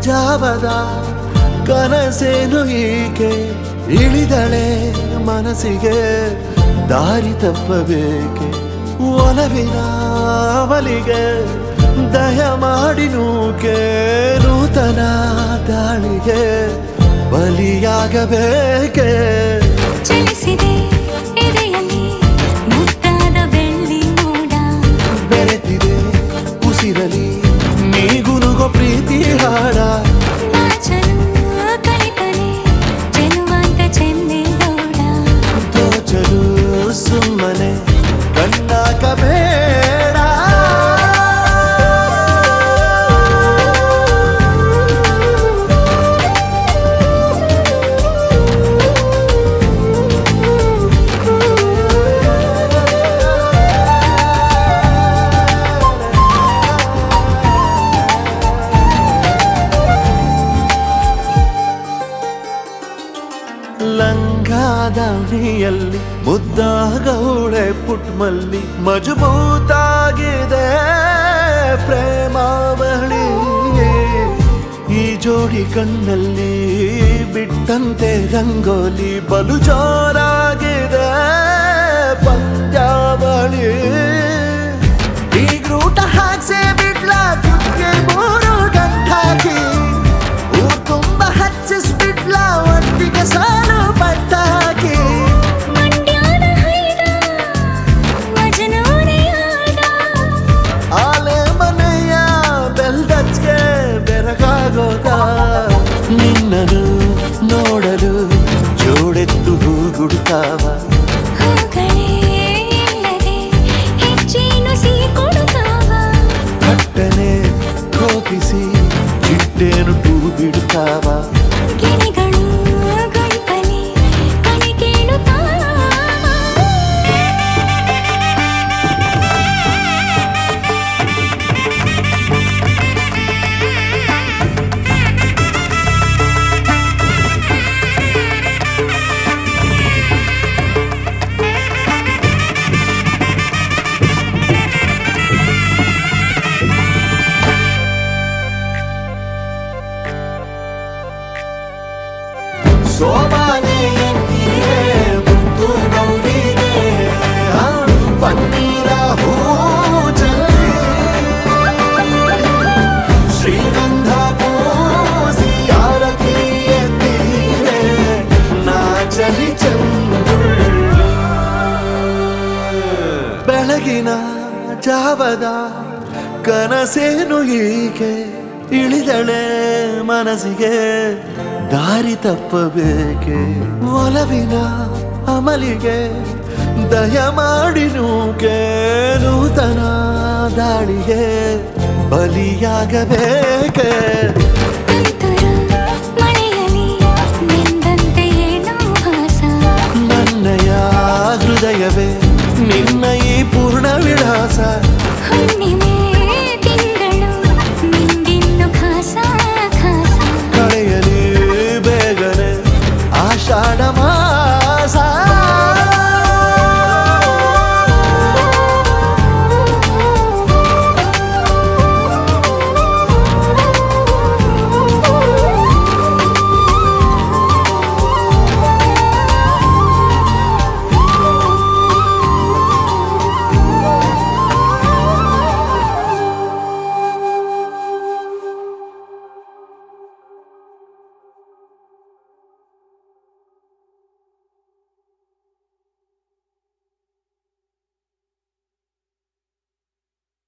ಜಾವದ ಕನಸೇನು ಈಕೆ ಇಳಿದಳೆ ಮನಸ್ಸಿಗೆ ದಾರಿ ತಪ್ಪಬೇಕೆ ಒಲವಿನ ಅವಲಿಗೆ ದಯ ಮಾಡಿ ನೂಕೆ ನೂತನ ದಾಳಿಗೆ ಬಲಿಯಾಗಬೇಕೆ ಚಲಿಸಿದೆ ಎದೆಯಲ್ಲಿ ಮುತ್ತಾದ ಬೆಳ್ಳಿ ಮೋಡ ಬೆರೆತಿದೆ ಉಸಿರಲಿ ನೀಗುನುಗೋ ಪ್ರೀತಿ ಹಾಡ ನಾಚಲು ಕಲಿತನೆ ಚೆಲುವಂತ ಚೆನ್ನೆಗೌಡ ತೋಚಲು ಸುಮ್ಮನೆ ಕಣ್ಣಾಕಬೇಡ ಲಂಗಾದವಣಿಯಲ್ಲಿ ಮುದ್ದಾಗೌಳೆ ಪುಟ್ಮಲ್ಲಿ ಮಜಬೂತಾಗಿದೆ ಪ್ರೇಮಾವಳಿ ಈ ಜೋಡಿ ಕಣ್ಣಲ್ಲಿ ಬಿಟ್ಟಂತೆ ರಂಗೋಲಿ ಬಲು ಜೋರಾಗಿದೆ ಪಂದ್ಯಾವಳಿ ಈ ಗ್ರೂಟ ಹಾಕ್ಸೆ ಬಿಡ್ಲ ಕುಕ್ಕೆ ಮೂರು ಗಂಟಾಕಿ ಊರ್ ತುಂಬ ಹಚ್ಚಿಸ್ಬಿಡ್ಲ ಒಟ್ಟಿಗೆ ಸಾಲು ಪಟ್ಟಾಕಿ ಮಂಡ್ಯಾನ ಹೈದ ಮಜನೂನೇ ಆಡ ಆಲೆ ಮನೆಯ ಬೆಲ್ದಚ್ಗೆ ಬೆರಗಾಗೋದ ನಿನ್ನನು ನೋಡಲು ಜೋಡೆತ್ತು ಹೂಗುಡ್ತಾವ ಹೂಗಳೇ ಇಲ್ಲದೆ ಹೆಚ್ಚೇನು ಸಿಹಿ ಕೊಡುತ್ತಾವ ಕಟ್ಟನೆ ಕೋಪಿಸಿ ಚಿಟ್ಟೇನು ಹೂ ಬಿಡ್ತಾವ ಗಿಣಿಗಳು ಗುಂಪಲಿ ಕಣಿ ಕೇಳುತ್ತಾವ ಸೋಮಾನೆ ಎಂದಿಗೆ ಮುತ್ತು ಗೌರಿಗೆ ಆ, ಪನ್ನೀರ ಹೂ ಚೆಲ್ಲಿ ಶ್ರೀಗಂಧ ಪೂಸಿ ಆರತಿ ಎತ್ತಿರೆ ನಾಚಲಿ ಚಂದುಳ್ಳಿ ಬೆಳಗಿನ ಜಾವದ ಕನಸೇನು ಈಕೆ ಇಳಿದಳೆ ಮನಸ್ಸಿಗೆ ದಾರಿ ತಪ್ಪಬೇಕೆ ಒಲವಿನ ಅಮಲಿಗೆ ದಯ ಮಾಡಿ ನೂಕೆ ನೂತನ ದಾಳಿಗೆ ಬಲಿಯಾಗಬೇಕೆ ತುಂತುರು ಮಳೆಯಲಿ ನಿಂದಂತೆ ಏನೋ ಭಾಸ ನನ್ನಯ ಹೃದಯವೇ ನಿನ್ನ ಈ ಪೂರ್ಣ ವಿಳಾಸ ಹುಣ್ಣಿಮೆ